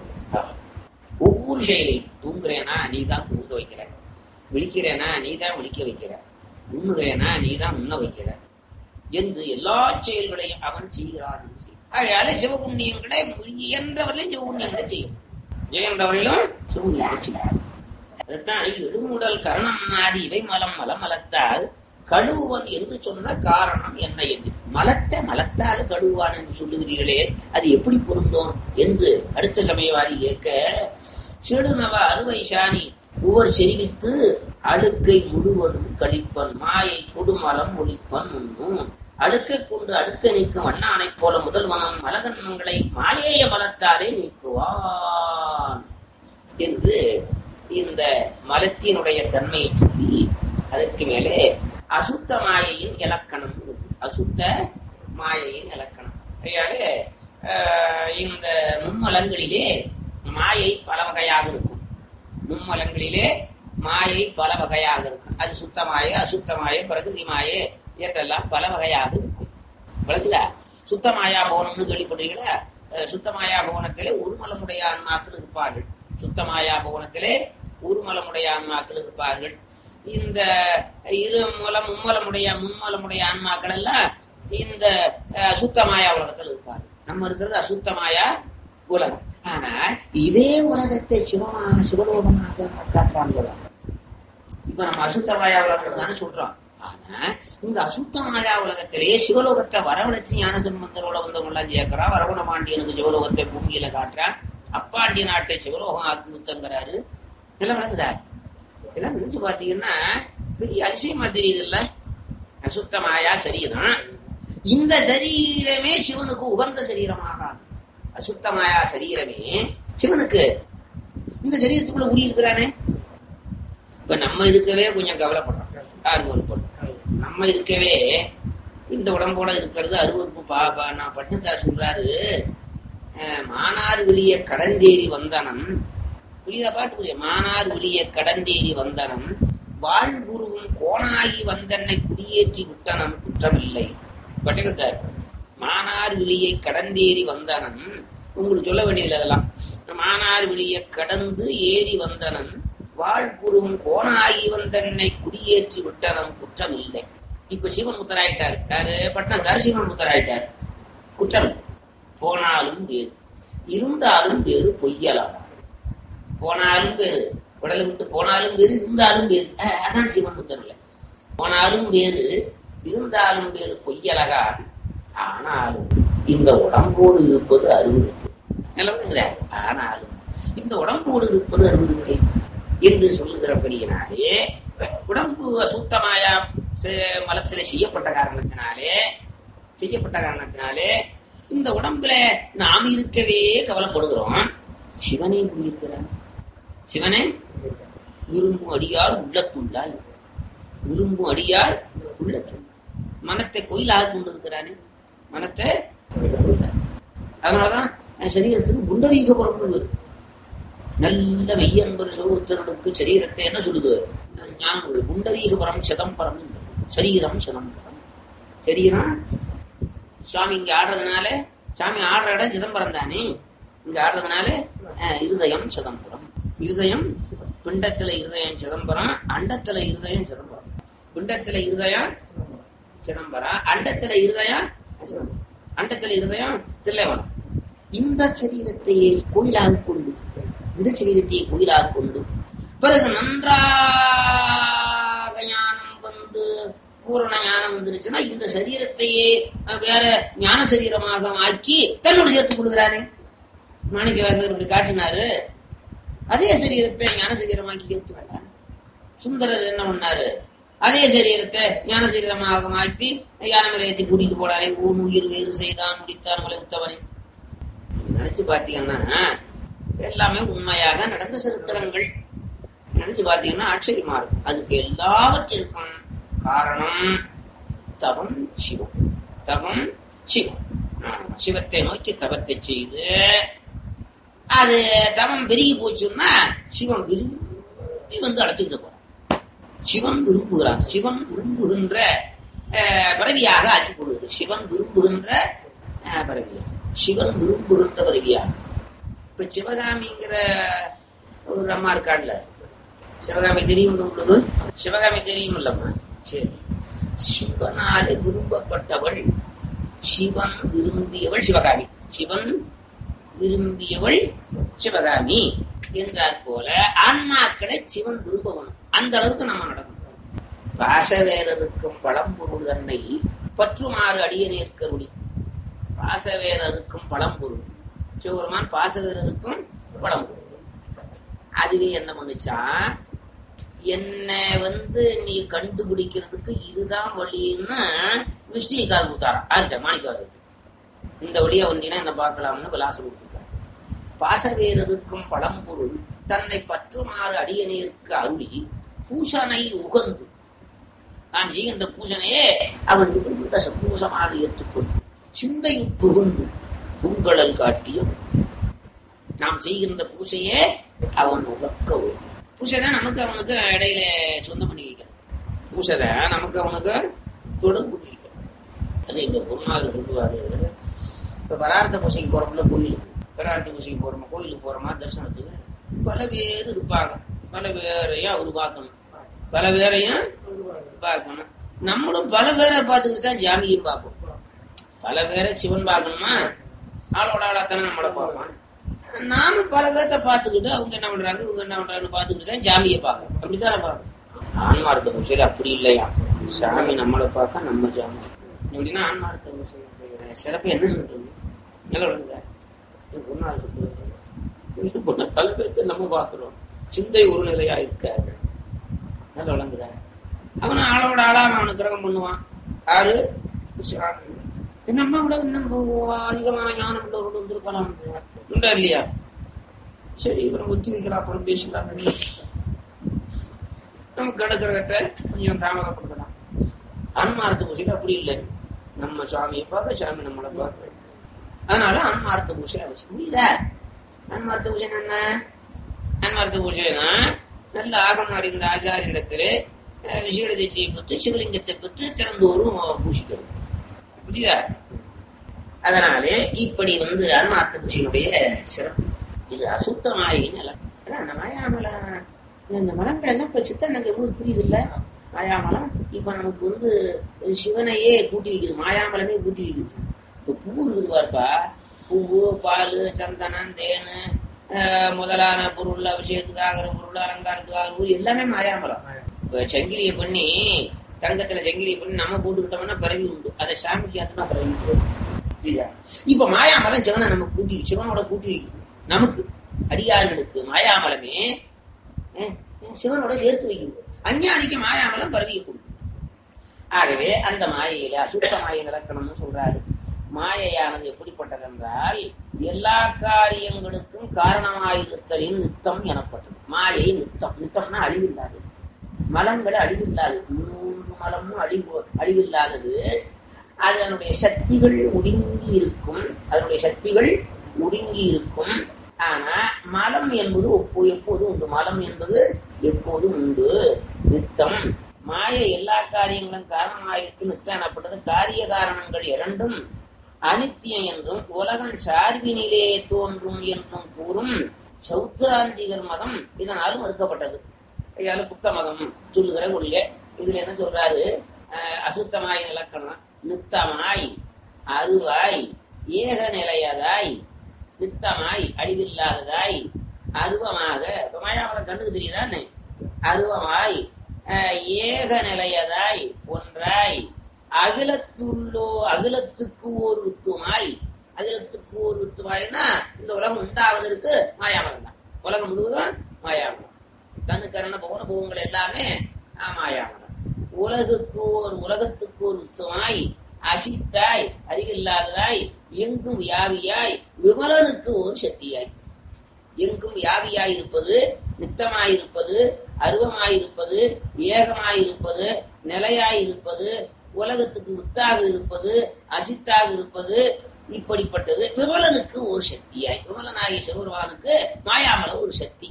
ஒவ்வொரு செயலையும் தூங்குறேனா நீ தான் தூங்க வைக்கிற விழிக்கிறேனா நீ தான் விழிக்க வைக்கிற உண்ணுகிறேனா நீ தான் உண்ண வைக்கிற என்று எல்லா செயல்களையும் அவன் செய்கிறான் என்று செய். ஆகையால சிவபுண்ணியங்களை இயன்றவர்களையும் சிவபுண்ணியங்களை செய்யும் இயன்றவர்களும் சிவபுண்ணியங்களை செய்யும் அதுதான் எழுமுடல் கரணம் மாறி இவை மலம் மலமலத்தால் கழுவுவன் என்று சொன்ன காரணம் என்ன என்று மலத்தை மலத்தால் கழுவுவான் என்று சொல்லுகிறீர்களே அது எப்படி பொருந்தும் என்று அடுத்த சமயவாதி கேட்க செடுநவ அறுவை சாணி ஒவ்வொரு செறிவித்து அழுக்கை முழுவதும் கழிப்பன் மாயை கொடுமலம் ஒழிப்பன் உண்ணும் அடுக்கை கொண்டு அடுக்க நீக்கும் வண்ணானைப் போல முதல்வனம் மலகன்மங்களை மாயேய மலத்தாலே நீக்குவான் என்று இந்த மலத்தினுடைய தன்மையை சொல்லி அதற்கு மேலே அசுத்த மாயையின் இலக்கணம் இருக்கு. அசுத்த மாயையின் இலக்கணம் அதனால அஹ், இந்த மும்மலங்களிலே மாயை பல வகையாக இருக்கும் மும்மலங்களிலே மாயை பல வகையாக இருக்கும் அது சுத்தமாய அசுத்தமாய பிரகிருதி மாயே என்றெல்லாம் பல வகையாக இருக்கும் விளக்குதா சுத்தமாயா பவனம்னு கேள்விப்படுறீங்களா அஹ், சுத்தமாயா பவனத்திலே உருமலமுடைய ஆன்மாக்கள் இருப்பார்கள் சுத்தமாயா பவனத்திலே உருமலமுடைய ஆன்மாக்கள் இருப்பார்கள் இந்த இரு மூலம் மும்மலமுடைய மும்மலமுடைய ஆன்மாக்கள் எல்லாம் இந்த அஹ், அசுத்தமாயா உலகத்தில் இருப்பார்கள் நம்ம இருக்கிறது அசுத்தமாயா உலகம் ஆனா இதே உலகத்தை சிவமாக சிவலோகமாக காட்டுறாங்க இப்ப நம்ம அசுத்தமாயா உலகம் தானே சொல்றோம் ஆனா இந்த அசுத்தமாயா உலகத்திலேயே சிவலோகத்தை வரவழைச்சு ஞான சம்பந்தரோட வந்தவங்க எல்லாம் சேர்க்கிறான் வரவண பாண்டியனுக்கு சிவலோகத்தை பூமியில காட்டுறான் அப்பாண்டி நாட்டை சிவலோகம் ஆக்கு வித்தங்கிறாரு எல்லாம் விளங்குதா இதெல்லாம் நினைச்சு பாத்தீங்கன்னா பெரிய அதிசயமா தெரியுது இல்ல அசுத்தமாயா சரீரம் இந்த சரீரமே சிவனுக்கு உகந்த சரீரமாக ஆகுது. அசுத்தமாயா சரீரமே சிவனுக்கு இந்த சரீரத்துக்குள்ள உரி இருக்கிறானே இப்ப நம்ம இருக்கவே கொஞ்சம் கவலைப்படுறோம் அருவறுப்படும் நம்ம இருக்கவே இந்த உடம்போட இருக்கிறது அருவறுப்பு பாபா நான் பட்டினத்தார் சொல்றாரு அஹ், மானார் வெளிய கடந்தேறி வந்தனம் புரியுதா பாட்டு புரியுது மானார் வெளிய கடந்தேறி வந்தனம் வாழ்குருவும் கோணாகி வந்தன்னை குடியேற்றி விட்டனம் குற்றமில்லை பட்டினத்தார் மானார் வெளியை கடந்தேறி வந்தனம் உங்களுக்கு சொல்ல வேண்டியதில்லை அதெல்லாம் மானார் வெளிய கடந்து ஏறி வந்தனன் வாழ்குருவும் கோணாகி வந்தன்னை குடியேற்றி விட்டனம் குற்றம் இல்லை இப்ப சிவன் முத்தராயிட்டார் யாரு பட்னத்தார் சிவன் முத்தராயிட்டார் குற்றம் போனாலும் வேறு இருந்தாலும் வேறு பொய்யலாம் போனாலும் வேறு உடலை விட்டு போனாலும் வேறு இருந்தாலும் வேறு அஹ், அதான் சிவன் முத்தரல போனாலும் வேறு இருந்தாலும் வேறு பொய்யலகா ஆனாலும் இந்த உடம்போடு இருப்பது அருவருப்பு நிலவுங்கிற ஆனாலும் இந்த உடம்போடு இருப்பது அருவருப்பு என்று சொல்லுகிறபடியினாலே உடம்பு அசுத்தமாயா செ- மலத்திலே செய்யப்பட்ட காரணத்தினாலே செய்யப்பட்ட காரணத்தினாலே இந்த உடம்புல நாம் இருக்கவே கவலைப்படுகிறோம் சிவனே குடியிருக்கிறான் சிவனே விரும்பும் அடியார் உள்ளத்துள்ளாய் விரும்பும் அடியார் உள்ளத்துள் மனத்தை கோயிலாக கொண்டிருக்கிறானே மனத்தை கோயிலாக. அதனாலதான் அஹ், சரீரத்துக்கு புண்டரீகபுரம் வரும் நல்ல மெய்யன்பர் சிவபுத்தர்களுக்கு சரீரத்தை என்ன சொல்லுது ஞானம் உள்ளது. புண்டரீகபுரம் சிதம்பரம் சரீரம் சிதம்பரம் சரீரம் சுவாமி இங்க ஆடுறதுனால சாமி ஆடுற இடம் சிதம்பரம் தானே இங்க ஆடுறதுனால அஹ், இருதயம் சிதம்பரம் இருதயம் பிண்டத்துல இருதயம் சிதம்பரம் அண்டத்துல இருதயம் சிதம்பரம் பிண்டத்துல இருதயம் சிதம்பரம் அண்டத்துல இருதயம் சிதம்பரம். அண்டத்துல இருதயம் தில்லைவனம் இந்த சரீரத்தையே கோயிலாக கொண்டு இந்த சரீரத்தையே கோயிலாக கொண்டு பிறகு நன்றாக ஞானம் வந்து பூரண ஞானம் வந்துருச்சுன்னா இந்த சரீரத்தையே அஹ், வேற ஞான சரீரமாக ஆக்கி தன்னோடு சேர்த்துக் கொள்கிறானே மாணிக்க வாசகர் இப்படி காட்டினாரு அதே சரீரத்தை ஞான சரீரமாக்கி சேர்த்து வேண்டாம் சுந்தரர் என்ன பண்ணாரு அதே சரீரத்தை ஞான சரீரமாக மாற்றி யானை மேல ஏத்தி கூட்டிட்டு போனாரே ஊன் உயிர் வேறு செய்தான் முடித்தான் உலகத்தவனை நினைச்சு பாத்தீங்கன்னா எல்லாமே உண்மையாக நடந்த சரித்திரங்கள் நினைச்சு பாத்தீங்கன்னா ஆச்சரியமா இருக்கும் அதுக்கு எல்லாவற்றிற்கும் காரணம் தவம் சிவம் தவம் சிவம் ஆமா, சிவத்தை நோக்கி தவத்தை செய்து அது தவம் பெருகி போச்சுன்னா சிவம் விரும்பி வந்து அழைச்சிட்டு போறான் சிவன் விரும்புகிறான் சிவன் விரும்புகின்ற அஹ், பிறவியாக ஆக்கிக் கொள்வது சிவன் விரும்புகின்ற அஹ், பிறவியாக சிவன் விரும்புகின்ற பிறவியாக இப்ப சிவகாமிங்கிற ஒரு அம்மா இருக்காள்ல சிவகாமி தெரியும் உங்களுக்கு சிவகாமி தெரியும் இல்லம்மா சரி சிவனாலே விரும்பப்பட்டவள் சிவன் விரும்பியவள் சிவகாமி சிவன் விரும்பியவள் சிவகாமி என்றார் போல ஆன்மாக்களை சிவன் விரும்பவனும் அந்த அளவுக்கு நம்ம நடக்கணும் பாசவேரருக்கும் பழம்பொருள் தன்னை பற்றுமாறு அடியனேற்கருளி பாசவேரருக்கும் பழம்பொருள் சிவபெருமான் பாசவேரருக்கும் பழம்பொருள் அதுவே என்ன பண்ணுச்சான் என்னை வந்து நீ கண்டுபிடிக்கிறதுக்கு இதுதான் வழின்னு விஷ்ணு கால் கொடுத்தாராம் ஆர்ட்ட மாணிக்கவாசத்துக்கு இந்த வழியா வந்தீங்கன்னா என்ன பார்க்கலாம்னு விலாசம் கொடுத்துருக்காரு பாசவேரருக்கும் பழம்பொருள் தன்னை பற்றுமாறு அடியனேற்கு அருளி பூசனை உகந்து நான் செய்கின்ற பூசனையே அவன் மிகுந்த சந்தோஷமாக ஏற்றுக்கொண்டு சிந்தையில் புகுந்து புங்கழல் காட்டியும் நாம் செய்கின்ற பூசையே அவன் உகக்கவும் பூசை தான் நமக்கு அவனுக்கு இடையில சொந்தம் பண்ணி வைக்கணும் பூசை தான் நமக்கு அவனுக்கு தொடர்பு பண்ணி வைக்கணும் அது எங்க குருநாதர் சொல்லுவாரு இப்ப பரார்த்த பூசைக்கு போறோம்ல கோயிலுக்கு பரார்த்த பூசைக்கு போறோமா கோயிலுக்கு போறோமா தரிசனத்துக்கு பல பேர் இருப்பாங்க பல பேரையும் உருவாக்கணும் பல பேரையும் பார்க்கணும் நம்மளும் பல பேரை பார்த்துக்கிட்டு தான் ஜாமியும் பார்ப்போம் பல பேரை சிவன் பார்க்கணுமா ஆளோட ஆளாத்தானே நம்மளை பார்ப்பான் நாம பல பேர்த்த பார்த்துக்கிட்டு அவங்க என்ன பண்றாங்க இவங்க என்ன பண்றாங்கன்னு பார்த்துக்கிட்டு தான் ஜாமியை பார்க்கணும் அப்படித்தானே பார்க்கணும் ஆன்மார்த்த பூசையில அப்படி இல்லையா சாமி நம்மளை பார்க்க நம்ம ஜாமி அப்படின்னா ஆன்மார்த்த பூசை சிறப்பு என்ன சொல்றது நல்ல விளங்குங்க குருநாதர் சொல்லுவாரு இது பண்ண பல பேர்த்த நம்ம பார்க்கிறோம் சிந்தை ஒரு நிலையா இருக்காரு நல்ல விளங்குற அவன் ஆளோட ஆளா அவன் அனுக்கிரகம் பண்ணுவான் யாரு சாமி. நம்ம விட இன்னும் அதிகமான ஞானம் உள்ளவர்கள் வந்திருக்கலாம் உண்டா இல்லையா சரி இவரை ஒத்தி வைக்கலாம் அப்புறம் பேசலாம் நமக்கு அனுக்கிரகத்தை கொஞ்சம் தாமதப்படுத்தலாம் அன்மார்த்த பூசையில் அப்படி இல்லை நம்ம சுவாமியை பார்க்க சாமி நம்மளை பார்க்க அதனால அன்மார்த்த பூசை அவசியம் புரியுதா அன்மார்த்த பூஜை என்ன அன்மார்த்த பூஜைனா நல்ல ஆகம் அறிந்த ஆச்சாரியத்திலே விசேட தீட்சையை பெற்று சிவலிங்கத்தை பெற்று திறந்தோறும் பூசிக்கணும் புரியுதா அதனாலே இப்படி வந்து அன்மார்த்த பூஜையினுடைய சிறப்பு இது அசுத்தமாயி நிலம் ஆனா அந்த மாயாமலம் இந்த மரங்கள் எல்லாம் இப்ப சித்தனுக்கு எவ்வளவு புரியுது இல்ல மாயாமலம் இப்ப நமக்கு வந்து சிவனையே கூட்டி வைக்குது மாயாமலமே கூட்டி வைக்குது இப்ப பூ இருக்குது பாருப்பா பூவு பால் சந்தனம் தேனு ஆஹ், முதலான பொருள் அபிஷேகத்துக்காகிற பொருள் அலங்காரத்துக்காகிற பொருள் எல்லாமே மாயாமலம் இப்ப சங்கிலியை பண்ணி தங்கத்துல சங்கிலியை பண்ணி நம்ம போட்டுக்கிட்டோம்னா பிறவி உண்டு அதை சாமிக்கு அதுனா பிறவி உண்டு. புரியுதா? இப்ப மாயாமலம் சிவனை நம்ம கூட்டி சிவனோட கூட்டி வைக்குது நமக்கு அடியார்களுக்கு மாயாமலமே அஹ், அஹ், சிவனோட சேர்த்து வைக்குது அஞ்ஞானிக்கு மாயாமலம் பரவிய கொடுக்கும் ஆகவே அந்த மாயையில அசுத்த மாயை இலக்கணம்னு சொல்றாரு மாயையானது எப்படிப்பட்டதென்றால் எல்லா காரியங்களுக்கும் காரணமாயிருத்தலின் நித்தம் எனப்பட்டது மாயை நித்தம் நித்தம்னா அழிவில்லாதது மலங்கள் அழிவில்லாதது மூன்று மலமும் அழிவு அழிவில்லாதது அதனுடைய சக்திகள் ஒடுங்கி இருக்கும் அதனுடைய சக்திகள் ஒடுங்கி இருக்கும் ஆனா மலம் என்பது ஒப்போ- எப்போதும் உண்டு மலம் என்பது எப்போதும் உண்டு நித்தம் மாய எல்லா காரியங்களும் காரணமாயிருக்கு நித்தம் எனப்பட்டது காரிய காரணங்கள் இரண்டும் அனித்தியம் என்றும் உலகம் சார்பினிலே தோன்றும் என்றும் கூறும் சௌத்ராந்திகர் மதம் இதனால் மறுக்கப்பட்டது ஐயால புத்த மதம் சொல்லுகிற கொள்கை இதுல என்ன சொல்றாரு அஹ், அசுத்தமாய் இலக்கணம் நித்தமாய் அருவாய் ஏக நிலையதாய் நித்தமாய் அழிவில்லாததாய் அருவமாக இப்ப மாயாவளம் கண்ணுக்கு தெரியுதானே அருவமாய் அஹ், ஏக நிலையதாய் ஒன்றாய் அகிலத்துள்ளோ அகிலத்துக்கு ஒரு வித்துமாய் அகிலத்துக்கு ஒரு வித்துமாய்னா இந்த உலகம் உண்டாவதற்கு மாயாமலம் தான் உலகம் முழுவதும் மாயாமலம் தனு கரண பவன பவங்கள் எல்லாமே ஆஹ், மாயாமலம் உலகுக்கு ஒரு உலகத்துக்கு ஒரு வித்துமாய் அசித்தாய் அறிவில்லாததாய் எங்கும் வியாபியாய் விமலனுக்கு ஒரு சக்தியாய் எங்கும் வியாபியாயிருப்பது நித்தமாயிருப்பது அருவமாயிருப்பது ஏகமாயிருப்பது நிலையாயிருப்பது உலகத்துக்கு வித்தாக இருப்பது அசித்தாக இருப்பது இப்படிப்பட்டது விமலனுக்கு ஒரு சக்தியாய் விமலனாகிய சிவருமானுக்கு மாயாமல ஒரு சக்தி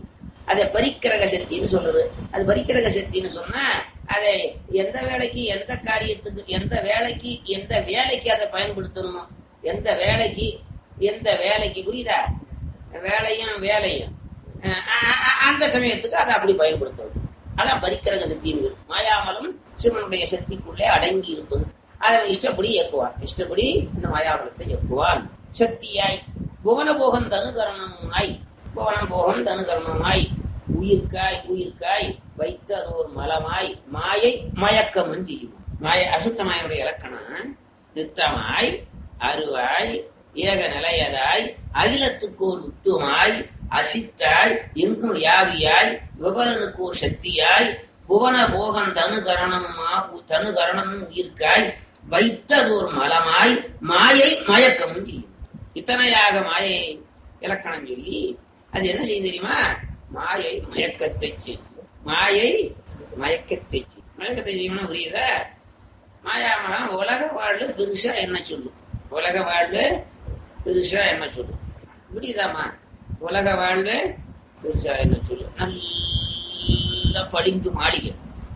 அதை பரிக்கிரக சக்தின்னு சொல்றது அது பரிக்கிரக சக்தின்னு சொன்னா அதை எந்த வேலைக்கு எந்த காரியத்துக்கு எந்த வேலைக்கு எந்த வேலைக்கு அதை பயன்படுத்தணுமோ எந்த வேலைக்கு எந்த வேலைக்கு புரியுதா வேலையும் வேலையும் அஹ் அஹ் அஹ் அந்த சமயத்துக்கு அதை அப்படி பயன்படுத்துறது அதான் பரிக்கிரக சக்தின்னு மாயாமலம் சிவனுடைய சக்திக்குள்ளே அடங்கி இருப்பது அதை அவன் இஷ்டப்படி இயக்குவான் இஷ்டப்படி இந்த மாயாமலத்தை இயக்குவான் சக்தியாய் புவனபோகம் தனுகரணமாய் புவனம் போகம் தனுகரணமாய் உயிர்க்காய் உயிர்க்காய் வைத்ததோர் மலமாய் மாயை மயக்கம் செய்யும் மாய அசுத்தமாயனுடைய இலக்கணம் நித்தமாய் அருவாய் ஏக நிலையதாய் அகிலத்துக்கு ஒரு உத்துமாய் அசித்தாய் எங்கும் யாவியாய் விபலனுக்கு ஒரு சக்தியாய் புவன போகம் தனு கரணமுமா தனு கரணமும் உயிர்க்காய் வைத்ததோர் மலமாய் மாயை மயக்கமும் செய்யும் இத்தனையாக மாயை இலக்கணம் சொல்லி அது என்ன செய்யும் தெரியுமா மாயை மயக்கத்தை செய்யும் மாயை மயக்கத்தை செய்யும் மயக்கத்தை செய்யணும்னு புரியுதா மாயாமலம் உலக வாழ்வு பெருசா என்ன சொல்லும் உலக வாழ்வு பெருசா என்ன சொல்லு புரியுதாமா உலக வாழ்வு பெருசா என்ன சொல்லு நல்ல படிந்து மாளிகை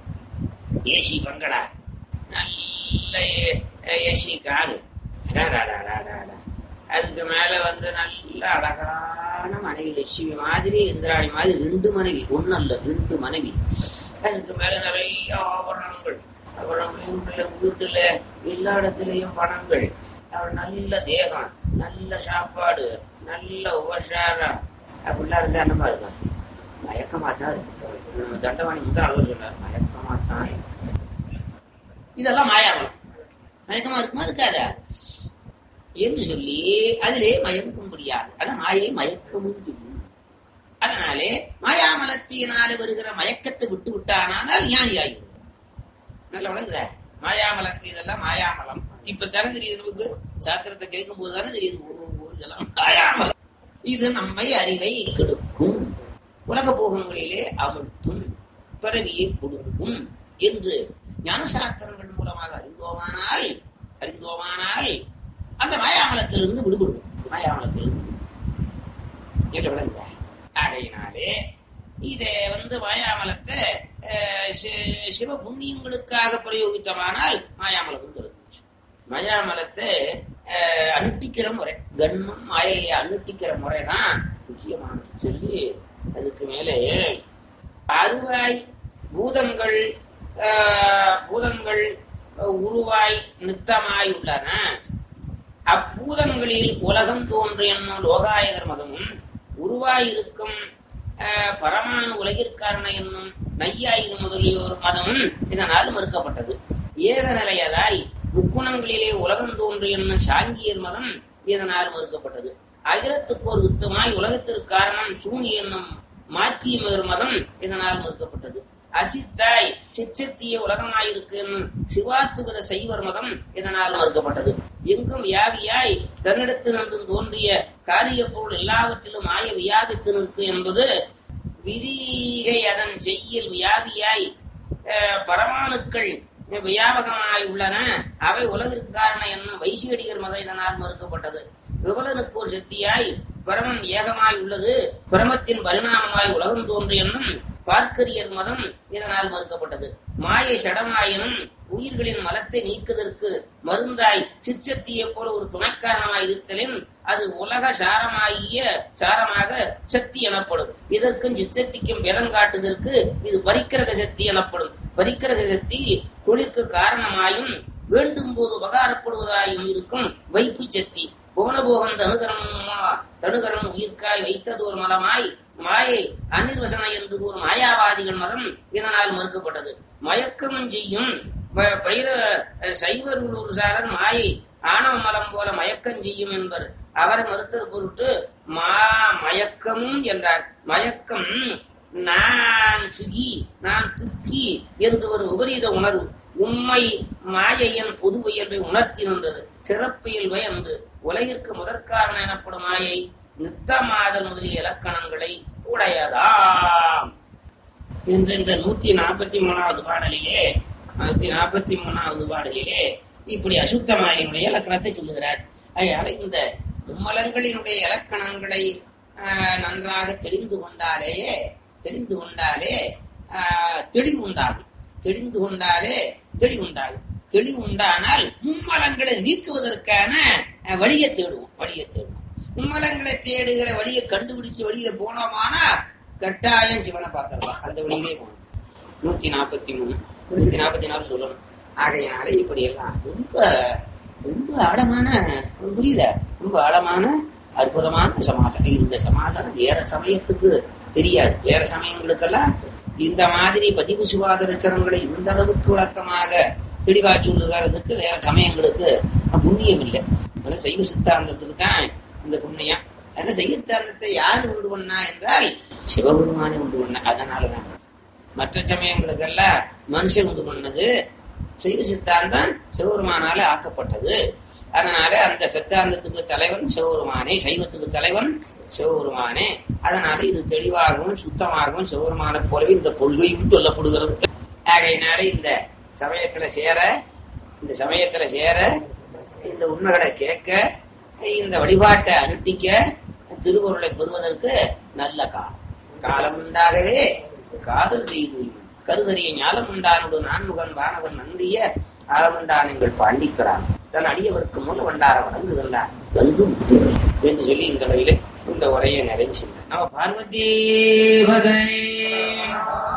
ஏசி பங்களா நல்ல ஏசி காரு அடாடாடாடாடாடா. அதுக்கு மேல வந்து நல்ல அழகான மனைவி லட்சுமி மாதிரி இந்திராணி மாதிரி ரெண்டு மனைவி ஒண்ணு அல்ல ரெண்டு மனைவி அதுக்கு மேல நிறைய ஆபரணங்கள் அப்புறம் வீட்டுல வீட்டுல எல்லா இடத்துலயும் பணங்கள் அப்புறம் நல்ல தேகம் நல்ல சாப்பாடு நல்ல உபசாரம் அப்படிலாம் இருந்தா என்னமா இருக்கும் மயக்கமா தான் இருக்கும் நம்ம தண்டவாணி முதல் அளவு சொன்னார் மயக்கமா தான் இருக்கும். இதெல்லாம் மாயாவலம் மயக்கமா இருக்குமா இருக்காதா என்று சொல்லி அதிலே மயங்கும்படியாது அதான் மாயை மயக்கமும் இது. அதனாலே மாயாமலத்தினாலே வருகிற மயக்கத்தை விட்டு விட்டானால் ஞானி ஆகிடும் நல்ல வழங்குத மாயாமலத்து இதெல்லாம் மாயாமலம் இப்ப தானே தெரியுது நமக்கு சாஸ்திரத்தை கேட்கும் போது தானே தெரியுது ஓ, ஓ, இதெல்லாம் மாயாமலம் இது நம்மை அறிவை கெடுக்கும் உலக போகங்களிலே அமிழ்த்தும் பிறவியை கொடுக்கும் என்று ஞானசாஸ்திரங்கள் மூலமாக அறிந்தோமானால் அறிந்தோமானால் அந்த மாயாமலத்திலிருந்து விடுபடும் மாயாமலத்திலிருந்து என்ன விளங்குதா? ஆகையினாலே இதை வந்து மாயாமலத்தை அஹ், சி- சிவ புண்ணியங்களுக்காக பிரயோகித்தமானால் மாயாமலம் வந்துருது மாயாமலத்தை அஹ், அனுட்டிக்கிற முறை கண்மம் மாயையை அனுட்டிக்கிற முறை தான் முக்கியமானது சொல்லி அதுக்கு மேலே அருவாய் பூதங்கள் ஆஹ், பூதங்கள் அஹ், உருவாய் நித்தமாய் உள்ளன அப்பூதங்களில் உலகம் தோன்று என்னும் லோகாயதர் மதமும் உருவாயிருக்கும் ஆஹ், பரமானு உலகிற்காரண என்னும் நையாயிரம் முதலியோர் மதமும் இதனால் மறுக்கப்பட்டது ஏக நிலையதாய் முக்குணங்களிலே உலகம் தோன்று என்னும் சாங்கியர் மதம் இதனால் மறுக்கப்பட்டது அகிலத்துக்கு ஒரு வித்துமாய் உலகத்திற்கு காரணம் சூனி என்னும் மாத்தியமர் மதம் இதனால் மறுக்கப்பட்டது அசித்தாய் சிற்றத்திய உலகமாயிருக்கு என்னும் சிவாத்துவத சைவர் மதம் இதனால் மறுக்கப்பட்டது எங்கும் வியாபியாய் தன்னிடத்து நின்று தோன்றிய காரிய பொருள் எல்லாவற்றிலும் ஆய வியாபித்து நிற்கு என்பது விரிகை அதன் செய்யில் வியாபியாய் அஹ், பரமாணுக்கள் வியாபகமாய் உள்ளன அவை உலகிற்கு காரணம் என்னும் வைசிகடிகர் மதம் இதனால் மறுக்கப்பட்டது விபலனுக்கு ஒரு சக்தியாய் பரமன் ஏகமாய் உள்ளது பிரமத்தின் பரிணாமமாய் உலகம் தோன்று என்னும் பார்க்கரியர் மதம் இதனால் மறுக்கப்பட்டது மாயை சடமாயினும் உயிர்களின் மலத்தை நீக்குவதற்கு மருந்தாய் சிற்றத்தியை போல ஒரு துணைக்காரணமாய் இருத்தலின் அது உலக சாரமாகிய சாரமாக சக்தி எனப்படும் இதற்கும் சித்தத்திக்கும் காட்டுதற்கு இது பரிக்கிரக சக்தி எனப்படும் பரிக்கிரக சக்தி தொழிற்கு காரணமாயும் வேண்டும் போது உபகாரப்படுவதாயும் இருக்கும் வைப்பு சக்தி புவனபோகன் தனுகரமும் தனுகரம் உயிர்க்காய் வைத்ததோர் மலமாய் மாயை அனிர்வசன என்று கூறும் மாயாவாதிகள் மதம் இதனால் மறுக்கப்பட்டது மயக்கமும் செய்யும் ப- பைர சைவர் உள்ளூர்சாரர் மாயை ஆணவ மலம் போல மயக்கம் செய்யும் என்பர் அவரை மறுத்தல் பொருட்டு மா மயக்கமும் என்றார் மயக்கம் நான் சுகி நான் துக்கி என்று ஒரு விபரீத உணர்வு உண்மை மாயையின் பொது இயல்பை உணர்த்தி நின்றது சிறப்பியல்பை என்று உலகிற்கு முதற்காரணம் எனப்படும் மாயை நித்தமாதல் முதலிய இலக்கணங்களை உடையதாம் என்று இந்த நூத்தி நாற்பத்தி மூணாவது பாடலிலே நூத்தி நாற்பத்தி மூணாவது பாடலிலே இப்படி அசுத்த மாயினுடைய இலக்கணத்தை சொல்லுகிறார் அதனால இந்த மும்மலங்களினுடைய இலக்கணங்களை ஆஹ், நன்றாக தெரிந்து கொண்டாலேயே தெரிந்து கொண்டாலே ஆஹ், தெளிவு உண்டாகும் தெரிந்து கொண்டாலே தெளிவு உண்டாகும் தெளிவு உண்டானால் மும்மலங்களை நீக்குவதற்கான அஹ், வழியை தேடுவோம் வழியை தேடுவோம் மும்மலங்களை தேடுகிற வழியை கண்டுபிடிச்சு வழியில போனோமானா கட்டாயம் சிவனை பார்த்துடலாம் அந்த வழியிலே போகணும் நூத்தி நாற்பத்தி மூணு நூத்தி நாற்பத்தி நாலு சொல்லணும் ஆகையினால இப்படி எல்லாம் ரொம்ப ரொம்ப ஆழமான புரியல ரொம்ப ஆழமான அற்புதமான சமாதானம் இந்த சமாதானம் வேற சமயத்துக்கு தெரியாது வேற சமயங்களுக்கெல்லாம் இந்த மாதிரி பதிவு சுவாசரச்சனங்களை இந்த அளவுக்கு விளக்கமாக தெளிவா சொல்லுகிறதுக்கு வேற சமயங்களுக்கு புண்ணியம் இல்லை அதனால சைவ சித்தாந்தத்துக்கு தான் இந்த புண்ணியம் அதனால சைவ சித்தாந்தத்தை யார் உண்டு பண்ணா என்றால் சிவபெருமானே உண்டு பண்ண அதனாலதான் மற்ற சமயங்களுக்கெல்லாம் மனுஷன் உண்டு பண்ணது சைவ சித்தாந்தம் சிவபெருமானால ஆக்கப்பட்டது அதனால அந்த சித்தாந்தத்துக்கு தலைவன் சிவபெருமானே சைவத்துக்கு தலைவன் சிவபெருமானே அதனால இது தெளிவாகவும் சுத்தமாகவும் சிவபெருமான போலவே இந்த கொள்கையும் சொல்லப்படுகிறது ஆகையினால இந்த சமயத்துல சேர இந்த சமயத்துல சேர இந்த உண்மைகளை கேட்க இந்த வழிபாட்டை அனுஷ்டிக்க திருவருளை பெறுவதற்கு நல்ல காலம் காலம் உண்டாகவே காதல் செய்து கருதறிய ஞாலம் உண்டானோடு நான்முகன் வானவன் நந்திய ஆலமுண்டான் எங்கள் பாண்டிக்கிறான் தன் அடியவருக்கு மூல வண்டார வணங்குகின்றான் வந்து என்று சொல்லி இந்த வழியிலே இந்த உரையை நிறைவு செய்தார் நம்ம பார்வதி பதை